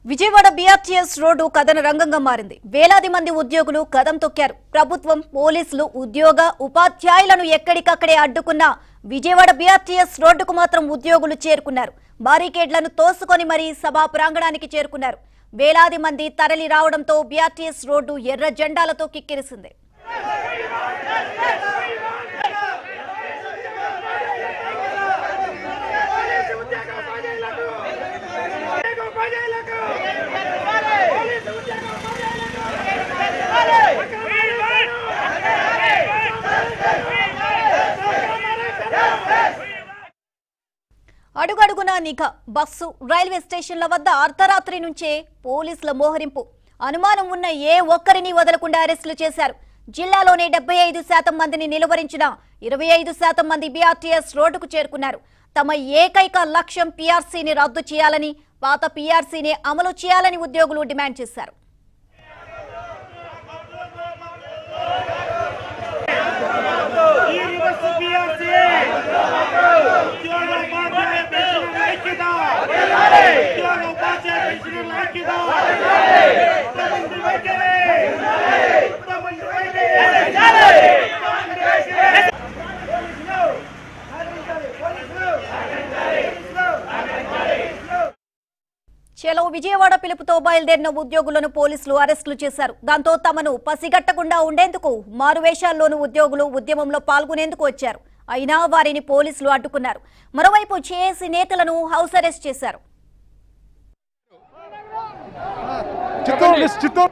Vijayawada BRTS road కథన రంగంగా మారింది వేలాది మంది ఉద్యోగులు కదం తొక్కారు ప్రభుత్వం పోలీసులు ఉద్యోగ ఉపాధ్యాయులను ఎక్కడికక్కడే అడ్డుకున్న విజయవాడ బీఆర్టీఎస్ రోడ్డుకు మాత్రం ఉద్యోగులు చేరుకున్నారు బారికేడ్లను తోసుకొని మరీ సభా ప్రాంగణానికి చేరుకున్నారు వేలాది మంది తరలి రావడంతో బీఆర్టీఎస్ రోడ్డు ఎర్ర జెండాలతో కిక్కిరిసింది అడుగడుగునా నిఘా బస్సు రైల్వే స్టేషన్ల వద్ద అర్ధరాత్రి నుంచే పోలీసుల మోహరింపు అనుమానం ఉన్న ఏ ఒక్కరిని వదలకుండా అరెస్టులు చేశారు జిల్లాలోనే డెబ్బై ఐదు శాతం మందిని నిలువరించిన ఇరవై ఐదు శాతం మంది బీఆర్టీఎస్ రోడ్డుకు చేరుకున్నారు తమ ఏకైక లక్ష్యం పీఆర్సీని రద్దు చేయాలని పాత పీఆర్సీని అమలు చేయాలని ఉద్యోగులు డిమాండ్ చేశారు ఈ రివర్స్ పిఆర్సీ ఉద్యోగ ఉపాధ్యాయ పెన్షన్ ఐక్యత ఉద్యోగ ఉపాధ్యాయ పెన్షన్ ఐక్యత ముఖ్యమంత్రి వైఖరి ముఖ్యమంత్రి వైఖరి చెలో విజయవాడ పిలుపుతో బయలుదేరిన ఉద్యోగులను పోలీసులు అరెస్టులు చేశారు దాంతో తమను పసిగట్టకుండా ఉండేందుకు మారువేషాల్లోని ఉద్యోగులు ఉద్యమంలో పాల్గొనేందుకు వచ్చారు అయినా వారిని పోలీసులు అడ్డుకున్నారు మరోవైపు జేఏసీ నేతలను హౌస్ అరెస్ట్ చేశారు చిత్తూరు మిస్ చిత్తూరు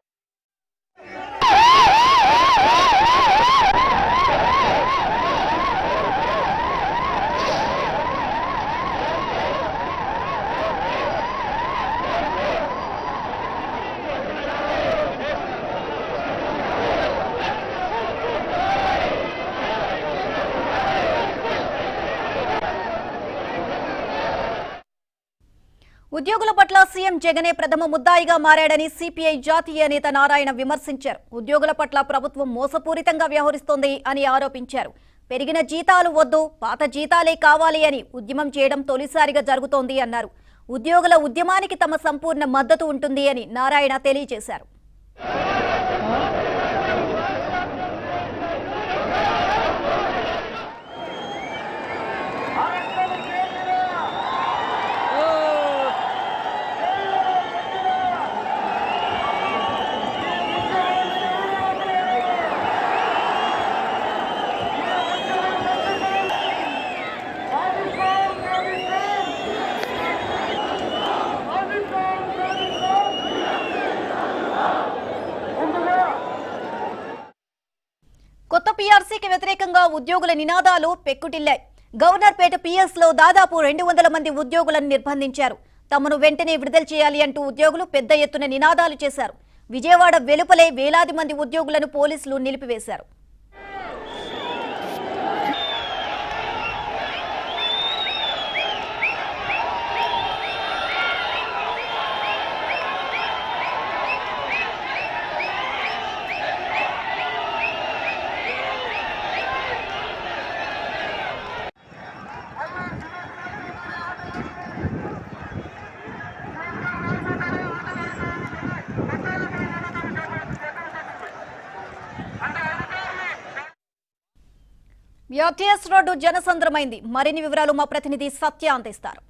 ఉద్యోగుల పట్ల సీఎం జగనే ప్రథమ ముద్దాయిగా మారాడని సిపిఐ జాతీయ నేత నారాయణ విమర్శించారు ఉద్యోగుల పట్ల ప్రభుత్వం మోసపూరితంగా వ్యవహరిస్తోంది అని ఆరోపించారు పెరిగిన జీతాలు వద్దు పాత జీతాలే కావాలి అని ఉద్యమం చేయడం తొలిసారిగా జరుగుతోంది అన్నారు ఉద్యోగుల ఉద్యమానికి తమ సంపూర్ణ మద్దతు ఉంటుంది అని నారాయణ తెలియజేశారు కొత్త పీఆర్సీకి వ్యతిరేకంగా ఉద్యోగుల నినాదాలు పెక్కుటిల్లాయి గవర్నర్ పేట పిఎస్ లో దాదాపు రెండు వందల మంది ఉద్యోగులను నిర్బంధించారు తమను వెంటనే విడుదల చేయాలి అంటూ ఉద్యోగులు పెద్ద ఎత్తున నినాదాలు చేశారు విజయవాడ వెలుపలే వేలాది మంది ఉద్యోగులను పోలీసులు నిలిపివేశారు బిఆర్టీఎస్ రోడ్డు జనసంద్రమైంది మరిన్ని వివరాలు మా ప్రతినిధి సత్య అందిస్తారు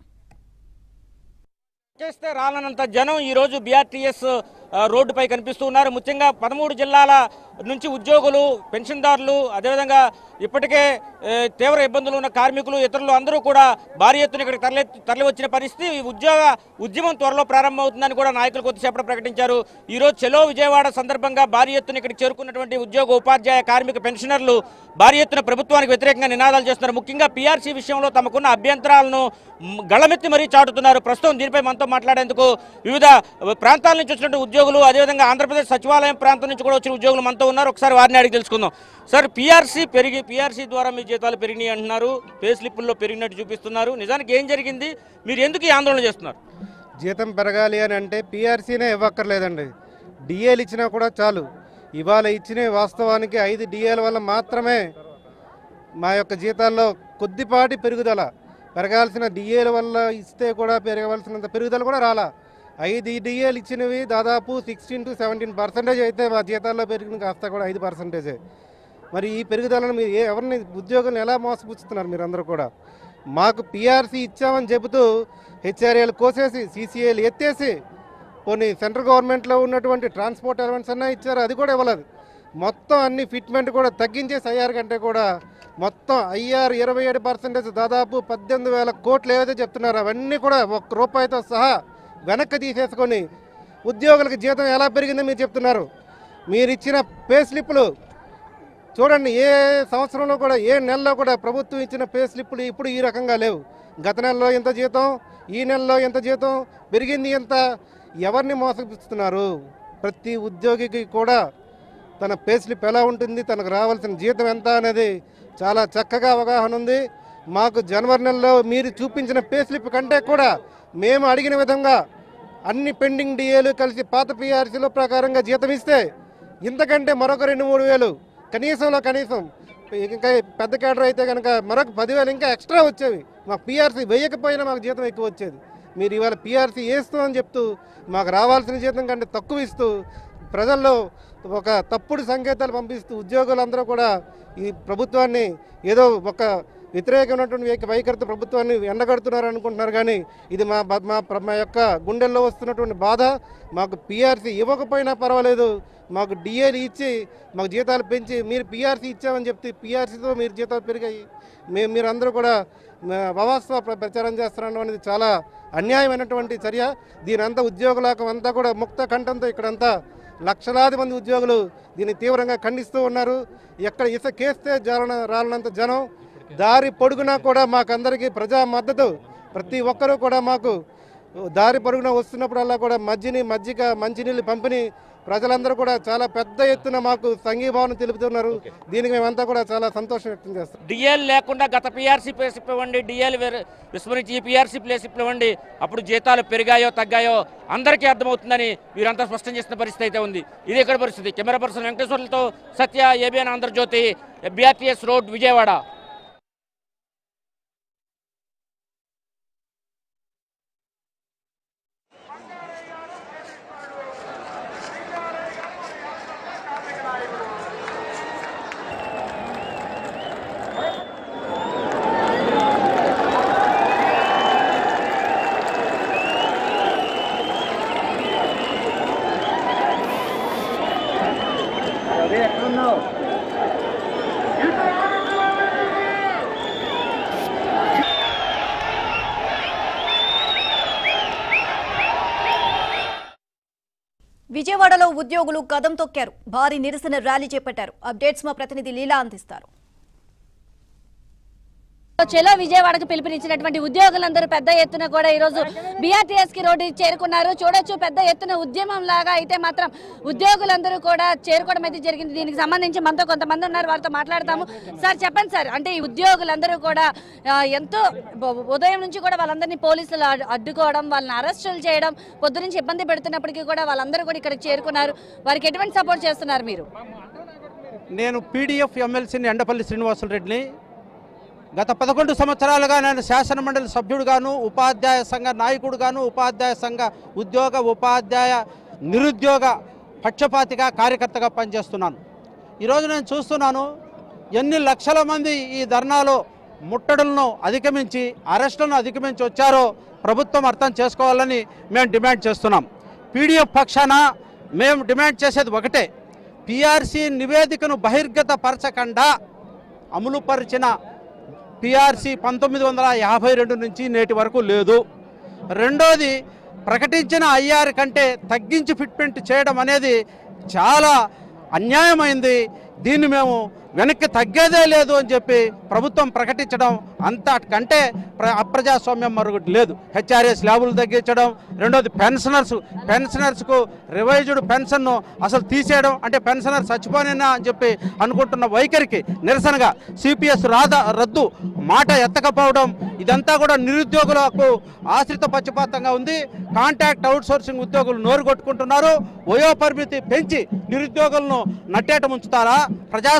చేస్తే రాలనంత జనం ఈ రోజు బీఆర్టీఎస్ ఆ, రోడ్డుపై కనిపిస్తూ ఉన్నారు ముఖ్యంగా పదమూడు జిల్లాల నుంచి ఉద్యోగులు పెన్షన్దారులు అదేవిధంగా ఇప్పటికే ఏ, తీవ్ర ఇబ్బందులు ఉన్న కార్మికులు ఇతరులు అందరూ కూడా భారీ ఎత్తున ఇక్కడికి తరలి తరలి వచ్చిన పరిస్థితి ఈ ఉద్యోగ ఉద్యమం త్వరలో ప్రారంభమవుతుందని కూడా నాయకులు కొద్దిసేపటి ప్రకటించారు ఈ రోజు చెలో విజయవాడ సందర్భంగా భారీ ఎత్తున ఇక్కడికి చేరుకున్నటువంటి ఉద్యోగ ఉపాధ్యాయ కార్మిక పెన్షనర్లు భారీ ఎత్తున ప్రభుత్వానికి వ్యతిరేకంగా నినాదాలు చేస్తున్నారు ముఖ్యంగా పీఆర్సీ విషయంలో తమకున్న అభ్యంతరాలను మ్, గళమెత్తి మరీ చాటుతున్నారు ప్రస్తుతం దీనిపై మనతో మాట్లాడేందుకు వివిధ ప్రాంతాల నుంచి వచ్చినటువంటి ఉద్యోగులు అదేవిధంగా ఆంధ్రప్రదేశ్ సచివాలయం ప్రాంతం నుంచి కూడా వచ్చిన ఉద్యోగులు మనతో ఉన్నారు ఒకసారి వారిని అడిగి తెలుసుకుందాం సార్ పీఆర్సీ పెరిగి పీఆర్సీ ద్వారా మీ జీతాలు పెరిగినాయి అంటున్నారు పే స్లిప్పుల్లో పెరిగినట్టు చూపిస్తున్నారు నిజానికి ఏం జరిగింది మీరు ఎందుకు ఈ ఆందోళన చేస్తున్నారు జీతం పెరగాలి అని అంటే పీఆర్సీనే ఇవ్వక్కర్లేదండి డిఏలు ఇచ్చినా కూడా చాలు ఇవాళ ఇచ్చిన వాస్తవానికి ఐదు డిఏల వల్ల మాత్రమే మా యొక్క జీతాల్లో కొద్దిపాటి పెరుగుదల పెరగాల్సిన డిఏల వల్ల ఇస్తే కూడా పెరగవలసినంత పెరుగుదల కూడా రాలా ఐదు డిఏలు ఇచ్చినవి దాదాపు సిక్స్టీన్ టు సెవెంటీన్ పర్సెంటేజ్ అయితే మా జీతాల్లో పెరిగిన కాస్త కూడా ఐదు పర్సెంటేజే మరి ఈ పెరుగుదలను మీరు ఏ ఎవరిని ఉద్యోగులను ఎలా మోసపుచ్చుతున్నారు మీరు అందరూ కూడా మాకు పిఆర్సీ ఇచ్చామని చెబుతూ హెచ్ఆర్ఏలు కోసేసి సీసీఏలు ఎత్తేసి కొన్ని సెంట్రల్ గవర్నమెంట్లో ఉన్నటువంటి ట్రాన్స్పోర్ట్ ఎలవెన్స్ అన్నా ఇచ్చారు అది కూడా ఇవ్వలేదు మొత్తం అన్ని ఫిట్మెంట్ కూడా తగ్గించేసి ఐఆర్ కంటే కూడా మొత్తం ఐఆర్ ఇరవై ఏడు పర్సెంటేజ్ దాదాపు పద్దెనిమిది వేల కోట్లు ఏవైతే చెప్తున్నారో అవన్నీ కూడా ఒక్క రూపాయితో సహా వెనక్కి తీసేసుకొని ఉద్యోగులకు జీతం ఎలా పెరిగిందో మీరు చెప్తున్నారు మీరు ఇచ్చిన పే స్లిప్పులు చూడండి ఏ సంవత్సరంలో కూడా ఏ నెలలో కూడా ప్రభుత్వం ఇచ్చిన పే స్లిప్పులు ఇప్పుడు ఈ రకంగా లేవు గత నెలలో ఎంత జీతం ఈ నెలలో ఎంత జీతం పెరిగింది ఎంత ఎవరిని మోసగిస్తున్నారు ప్రతి ఉద్యోగికి కూడా తన పే స్లిప్ ఎలా ఉంటుంది తనకు రావాల్సిన జీతం ఎంత అనేది చాలా చక్కగా అవగాహన ఉంది మాకు జనవరి నెలలో మీరు చూపించిన పే స్లిప్ కంటే కూడా మేము అడిగిన విధంగా అన్ని పెండింగ్ డిఏలు కలిసి పాత పిఆర్సీలో ప్రకారంగా జీతం ఇస్తే ఇంతకంటే మరొక రెండు మూడు వేలు కనీసంలో కనీసం ఇంకా పెద్ద కేడర్ అయితే కనుక మరొక పదివేలు ఇంకా ఎక్స్ట్రా వచ్చేవి మాకు పిఆర్సీ వేయకపోయినా మాకు జీతం ఎక్కువ వచ్చేది మీరు ఇవాళ పిఆర్సీ వేస్తూ అని చెప్తూ మాకు రావాల్సిన జీతం కంటే తక్కువ ఇస్తూ ప్రజల్లో ఒక తప్పుడు సంకేతాలు పంపిస్తూ ఉద్యోగులందరూ కూడా ఈ ప్రభుత్వాన్ని ఏదో ఒక వ్యతిరేకమైనటువంటి వైఖ- వైఖరితో ప్రభుత్వాన్ని ఎండగడుతున్నారు అనుకుంటున్నారు కానీ ఇది మా బ- మా ప్ర- మా యొక్క గుండెల్లో వస్తున్నటువంటి బాధ మాకు పిఆర్సీ ఇవ్వకపోయినా పర్వాలేదు మాకు డిఏలు ఇచ్చి మాకు జీతాలు పెంచి మీరు పిఆర్సీ ఇచ్చామని చెప్తే పిఆర్సీతో మీరు జీతాలు పెరిగాయి మేము మీరందరూ కూడా అవాస్తవ ప్ర- ప్రచారం చేస్తున్నాం అనేది చాలా అన్యాయమైనటువంటి చర్య దీనంతా ఉద్యోగులకు అంతా కూడా ముక్త కంఠంతో ఇక్కడంతా లక్షలాది మంది ఉద్యోగులు దీన్ని తీవ్రంగా ఖండిస్తూ ఉన్నారు ఎక్కడ ఇస కేస్తే జాలన రాలనంత జనం దారి పొడుగునా కూడా మాకందరికీ ప్రజా మద్దతు ప్రతి ఒక్కరూ కూడా మాకు దారి పొడుగున వస్తున్నప్పుడల్లా కూడా మజ్జిని మజ్జిగ మంచినీళ్ళు పంపిణీ ప్రజలందరూ కూడా చాలా పెద్ద ఎత్తున మాకు సంఘీభావన తెలుపుతున్నారు దీనికి మేమంతా కూడా చాలా సంతోషం వ్యక్తం చేస్తాం డిఎల్ లేకుండా గత పిఆర్సీ ప్లేస్ ఇవ్వండి డిఎల్ విస్మరించి ఈ పిఆర్సీ ప్లేస్ ఇవ్వండి అప్పుడు జీతాలు పెరిగాయో తగ్గాయో అందరికీ అర్థమవుతుందని వీరంతా స్పష్టం చేసిన పరిస్థితి అయితే ఉంది ఇది ఇక్కడ పరిస్థితి కెమెరా పర్సన్ వెంకటేశ్వర్లతో Satya ABN Andhrajyothi BRTS road Vijayawada విజయవాడలో ఉద్యోగులు కదం తొక్కారు భారీ నిరసన ర్యాలీ చేపట్టారు అప్డేట్స్ మా ప్రతినిధి లీలా అందిస్తారు చెలో విజయవాడకు పిలుపునిచ్చినటువంటి ఉద్యోగులందరూ పెద్ద ఎత్తున కూడా ఈరోజు బీఆర్టీఎస్ కి రోడ్డు చేరుకున్నారు చూడొచ్చు పెద్ద ఎత్తున ఉద్యమం లాగా అయితే మాత్రం ఉద్యోగులందరూ కూడా చేరుకోవడం అయితే జరిగింది దీనికి సంబంధించి మనతో కొంతమంది ఉన్నారు వారితో మాట్లాడతాము సార్ చెప్పండి సార్ అంటే ఈ ఉద్యోగులందరూ కూడా ఆ, ఎంతో బ- ఉదయం నుంచి కూడా వాళ్ళందరినీ పోలీసులు అడ్- అడ్డుకోవడం వాళ్ళని అరెస్టులు చేయడం పొద్దు నుంచి ఇబ్బంది పెడుతున్నప్పటికీ కూడా వాళ్ళందరూ కూడా ఇక్కడికి చేరుకున్నారు వారికి ఎటువంటి సపోర్ట్ చేస్తున్నారు మీరు నేను పీడిఎఫ్ ఎమ్మెల్సీని ఎండపల్లి శ్రీనివాసులు రెడ్డిని గత పదకొండు సంవత్సరాలుగా నేను శాసనమండలి సభ్యుడుగాను ఉపాధ్యాయ సంఘ నాయకుడుగాను ఉపాధ్యాయ సంఘ ఉద్యోగ ఉపాధ్యాయ నిరుద్యోగ పక్షపాతిగా కార్యకర్తగా పనిచేస్తున్నాను ఈరోజు నేను చూస్తున్నాను ఎన్ని లక్షల మంది ఈ ధర్నాలో ముట్టడులను అధిగమించి అరెస్టులను అధిగమించి వచ్చారో ప్రభుత్వం అర్థం చేసుకోవాలని మేము డిమాండ్ చేస్తున్నాం పీడిఎఫ్ పక్షాన మేము డిమాండ్ చేసేది ఒకటే పిఆర్సీ నివేదికను బహిర్గతపరచకుండా అమలుపరిచిన పిఆర్సీ పంతొమ్మిది వందల యాభై రెండు నుంచి నేటి వరకు లేదు రెండోది ప్రకటించిన ఐఆర్ కంటే తగ్గించి ఫిట్మెంట్ చేయడం అనేది చాలా అన్యాయమైంది దీన్ని మేము వెనక్కి తగ్గేదే లేదు అని చెప్పి ప్రభుత్వం ప్రకటించడం అంతకంటే ప్ర అప్రజాస్వామ్యం మరొకటి లేదు హెచ్ఆర్ఎస్ ల్యాబులు తగ్గించడం రెండోది పెన్షనర్స్ పెన్షనర్స్కు రివైజ్డ్ పెన్షన్ను అసలు తీసేయడం అంటే పెన్షనర్ చచ్చిపోయినా అని చెప్పి అనుకుంటున్న వైఖరికి నిరసనగా సిపిఎస్ రాద రద్దు మాట ఎత్తకపోవడం ఇదంతా కూడా నిరుద్యోగులకు ఆశ్రిత పక్షపాతంగా ఉంది కాంట్రాక్ట్ అవుట్సోర్సింగ్ ఉద్యోగులు నోరు కొట్టుకుంటున్నారు వయో పరిమితి పెంచి నిరుద్యోగులను నట్టేట ఉంచుతారా ప్రజాస్వామ్య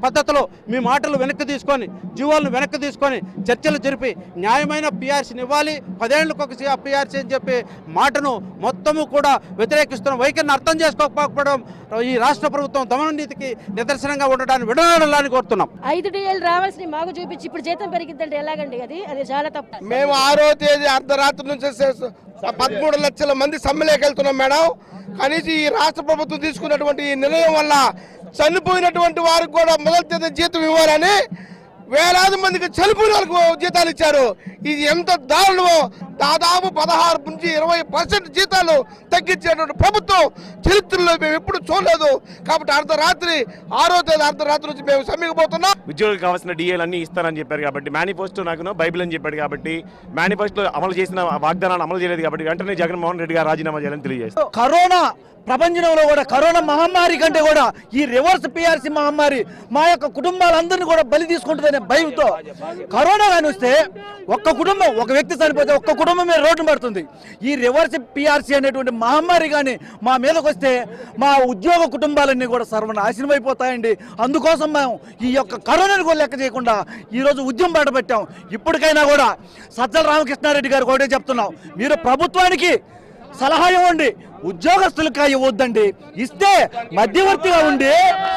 పద్ధతిలో మీ మాటలు వెనక్కి తీసుకొని జీవోలను వెనక్కి తీసుకొని చర్చలు జరిపి న్యాయమైన పిఆర్సీని ఇవ్వాలి పదేళ్లకు ఒక పిఆర్సీ అని చెప్పి మాటను మొత్తము కూడా వ్యతిరేకిస్తున్న వైఖరిని అర్థం చేసుకోకపోవడం ఈ రాష్ట్ర ప్రభుత్వం దమన నీతికి నిదర్శనంగా ఉండడాన్ని విడనాడాలని కోరుతున్నాం ఐదు డిఎల్ రావాల్సిన మాకు చూపించి ఇప్పుడు జీతం పెరిగిద్దంటే ఎలాగండి అది అది చాలా తప్పు మేము ఆరో తేదీ అర్ధరాత్రి నుంచి సే- పదమూడు లక్షల మంది సమ్మెలోకి వెళ్తున్నాం మేడం కనీసం ఈ రాష్ట్ర ప్రభుత్వం తీసుకున్నటువంటి ఈ నిర్ణయం వల్ల చనిపోయినటువంటి వారికి కూడా మొదటి తేదీ జీతం ఇవ్వాలని వేలాది మందికి చనిపోయిన వాళ్ళకు జీతాలు ఇచ్చారు ఇది ఎంత దారుణమో దాదాపు పదహారు నుంచి ఇరవై పర్సెంట్ జీతాలు తగ్గించేటువంటి ప్రభుత్వం చరిత్రలో మేము ఎప్పుడు చూడలేదు కాబట్టి అర్ధరాత్రి ఆరో తేదీ అర్ధరాత్రి నుంచి మేము సమ్మెకి పోతున్నాం ఉద్యోగులకు కావాల్సిన డిఏలు అన్ని ఇస్తానని చెప్పారు కాబట్టి మేనిఫెస్టో నాకు బైబిల్ అని చెప్పాడు కాబట్టి మేనిఫెస్టో అమలు చేసిన వాగ్దానాన్ని అమలు చేయలేదు కాబట్టి వెంటనే జగన్మోహన్ రెడ్డి గారు రాజీనామా చేయాలని తెలియజేస్తారు కరోనా ప్రపంచంలో కూడా కరోనా మహమ్మారి కంటే కూడా ఈ రివర్స్ పిఆర్సీ మహమ్మారి మా యొక్క కుటుంబాలందరినీ కూడా బలి తీసుకుంటుందనే భయంతో కరోనా కానీ వస్తే ఒక్క కుటుంబం ఒక వ్యక్తి చనిపోతే ఒక్క కుటుంబం మీద రోడ్డు పడుతుంది ఈ రివర్స్ పిఆర్సీ అనేటువంటి మహమ్మారి కానీ మా మీదకి వస్తే మా ఉద్యోగ కుటుంబాలన్నీ కూడా సర్వనాశనం అయిపోతాయండి అందుకోసం మేము ఈ యొక్క కరోనాను కూడా లెక్క చేయకుండా ఈరోజు ఉద్యమం బాట పెట్టాం ఇప్పటికైనా కూడా సజ్జల రామకృష్ణారెడ్డి గారు ఒకటే చెప్తున్నాం మీరు ప్రభుత్వానికి సలహా ఇవ్వండి ఉద్యోగస్తులకు ఇవ్వద్దండి ఇస్తే మధ్యవర్తిగా ఉండి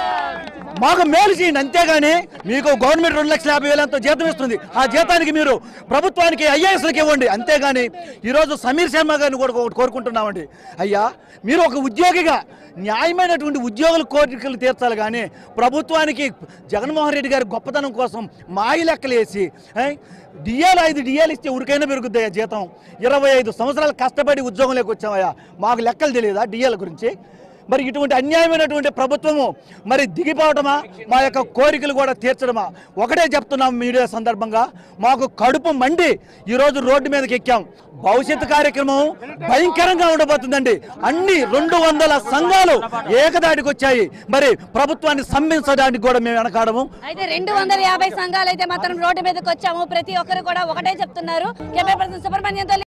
మాకు మేలు చేయండి అంతేగాని మీకు గవర్నమెంట్ రెండు లక్షల యాభై వేలంతో జీతం ఇస్తుంది ఆ జీతానికి మీరు ప్రభుత్వానికి ఐఏఎస్లకు ఇవ్వండి అంతేగాని ఈరోజు సమీర్ శర్మ గారిని కూడా ఒకటి కోరుకుంటున్నామండి అయ్యా మీరు ఒక ఉద్యోగిగా న్యాయమైనటువంటి ఉద్యోగుల కోరికలు తీర్చాలి కానీ ప్రభుత్వానికి జగన్మోహన్ రెడ్డి గారి గొప్పతనం కోసం మాయి లెక్కలు వేసి డిఏలు ఐదు డిఏలు ఇస్తే ఉరికైనా పెరుగుతాయా జీతం ఇరవై ఐదు సంవత్సరాలు కష్టపడి ఉద్యోగంలోకి వచ్చామయ్యా మాకు లెక్కలు తెలియదా డిఏల గురించి మరి ఇటువంటి అన్యాయమైనటువంటి ప్రభుత్వము మరి దిగిపోవటమా మా యొక్క కోరికలు కూడా తీర్చడమా ఒకటే చెప్తున్నాం మీడియా సందర్భంగా మాకు కడుపు మండి ఈరోజు రోడ్డు మీదకి ఎక్కాం భవిష్యత్తు కార్యక్రమం భయంకరంగా ఉండబోతుందండి అన్ని రెండు వందల సంఘాలు ఏకదాటికి వచ్చాయి మరి ప్రభుత్వాన్ని సమ్మించడానికి కూడా మేము వెనకాడము అయితే రెండు వందల యాభై సంఘాలు అయితే మాత్రం రోడ్డు మీదకి వచ్చాము ప్రతి ఒక్కరు కూడా ఒకటే చెప్తున్నారు కెమెరా పర్సన్ సుబ్రహ్మణ్యంతో